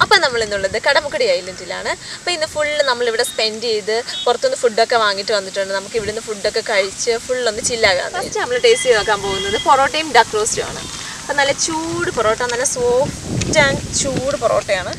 അപ്പം നമ്മൾ ഇന്നുള്ളത് കടമുക്കടി ഐലൻഡിലാണ് അപ്പോൾ ഇന്ന് ഫുള്ള് നമ്മളിവിടെ സ്പെൻഡ് ചെയ്ത് പുറത്തുനിന്ന് ഫുഡൊക്കെ വാങ്ങിയിട്ട് വന്നിട്ടുണ്ട് നമുക്ക് ഇവിടുന്ന് ഫുഡൊക്കെ കഴിച്ച് ഫുള്ളൊന്ന് ചില്ലാകാൻ ഫസ്റ്റ് നമ്മൾ ടേസ്റ്റ് ചെയ്ത് നോക്കാൻ പോകുന്നത് പൊറോട്ടയും ഡക്ക് റോസ്റ്റും ആണ് അപ്പം നല്ല ചൂട് പൊറോട്ട നല്ല സോഫ്റ്റ് ആൻഡ് ചൂട് പൊറോട്ടയാണ്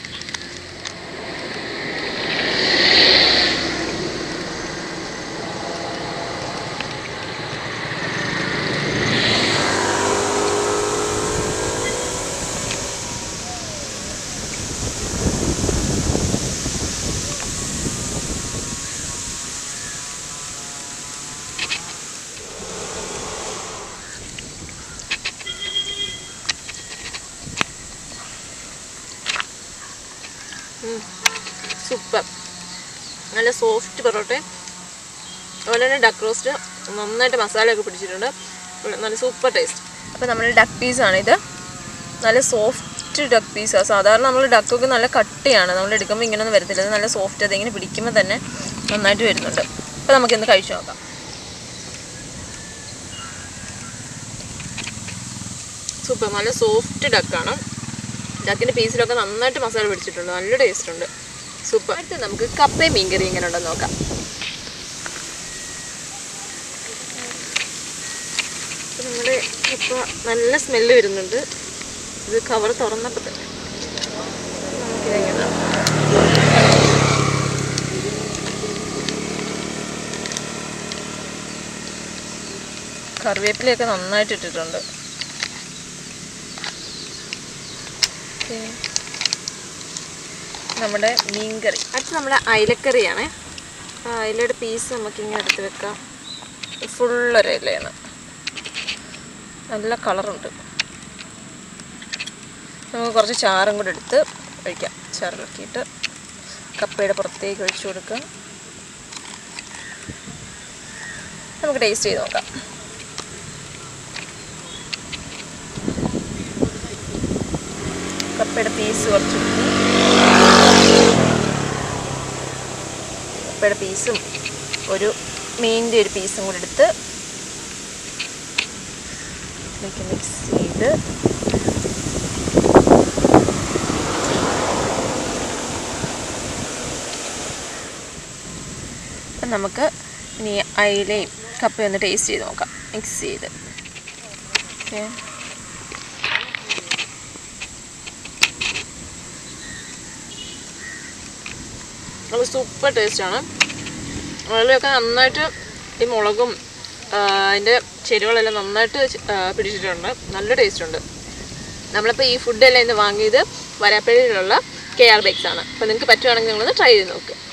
സൂപ്പർ നല്ല സോഫ്റ്റ് പൊറോട്ടയും അതുപോലെ തന്നെ ഡക്ക് റോസ്റ്റ് നന്നായിട്ട് മസാലയൊക്കെ പിടിച്ചിട്ടുണ്ട് നല്ല സൂപ്പർ ടേസ്റ്റ് അപ്പോൾ നമ്മൾ ഡക്ക് പീസാണ് ഇത് നല്ല സോഫ്റ്റ് ഡക്ക് പീസാണ് സാധാരണ നമ്മൾ ഡക്കൊക്കെ നല്ല കട്ടിയാണ് നമ്മൾ എടുക്കുമ്പോൾ ഇങ്ങനെയൊന്നും വരത്തില്ല ഇത് നല്ല സോഫ്റ്റ് അതിങ്ങനെ പിടിക്കുമ്പോൾ തന്നെ നന്നായിട്ട് വരുന്നുണ്ട് അപ്പോൾ നമുക്കിന്ന് കഴിച്ചു നോക്കാം സൂപ്പർ നല്ല സോഫ്റ്റ് ഡക്കാണ് ഡക്കിൻ്റെ പീസിലൊക്കെ നന്നായിട്ട് മസാല പിടിച്ചിട്ടുണ്ട് നല്ല ടേസ്റ്റ് ഉണ്ട് സൂപ്പർ അടുത്ത് നമുക്ക് കപ്പയും മീൻകറി എങ്ങനെ ഉണ്ടെന്ന് നോക്കാം ഇപ്പൊ നമ്മുടെ കപ്പ നല്ല സ്മെല്ല് വരുന്നുണ്ട് ഇത് കവർ തുറന്നപ്പോൾ തന്നെ നമുക്കിതെങ്ങനെ കറിവേപ്പിലയൊക്കെ നന്നായിട്ട് ഇട്ടിട്ടുണ്ട് ഓക്കേ. നമ്മുടെ മീൻകറി അടുത്ത് നമ്മുടെ അയിലക്കറിയാണ് ആ അയിലയുടെ പീസ് നമുക്കിങ്ങനെ എടുത്ത് വെക്കാം ഫുള്ളൊരു ഇലയാണ് നല്ല കളറുണ്ട് നമുക്ക് കുറച്ച് ചാറും കൂടെ എടുത്ത് ഒഴിക്കാം ചാറിളക്കിയിട്ട് കപ്പയുടെ പുറത്തേക്ക് ഒഴിച്ചു കൊടുക്കാം നമുക്ക് ടേസ്റ്റ് ചെയ്ത് നോക്കാം കപ്പയുടെ പീസ് കുറച്ച് എടുത്ത് കപ്പയുടെ പീസും ഒരു മീനിൻ്റെ ഒരു പീസും കൂടെ എടുത്ത് ഇതിലേക്ക് മിക്സ് ചെയ്ത് അപ്പം നമുക്ക് ഇനി അയിലയും കപ്പയും ഒന്ന് ടേസ്റ്റ് ചെയ്ത് നോക്കാം മിക്സ് ചെയ്ത് ഓക്കെ അത് സൂപ്പർ ടേസ്റ്റാണ് അതിലൊക്കെ നന്നായിട്ട് ഈ മുളകും ആ, അതിൻ്റെ ചേരുവകളെല്ലാം നന്നായിട്ട് ചെ- ആ, പിടിച്ചിട്ടുണ്ട് നല്ല ടേസ്റ്റ് ഉണ്ട് നമ്മളിപ്പോൾ ഈ ഫുഡെല്ലാം ഇന്ന് വാങ്ങിയത് വരാപ്പള്ളിയിലുള്ള കെ ആർ ബേക്സ് ആണ് അപ്പോൾ നിങ്ങൾക്ക് പറ്റുവാണെങ്കിൽ നിങ്ങളൊന്ന് ട്രൈ ചെയ്ത് നോക്കുക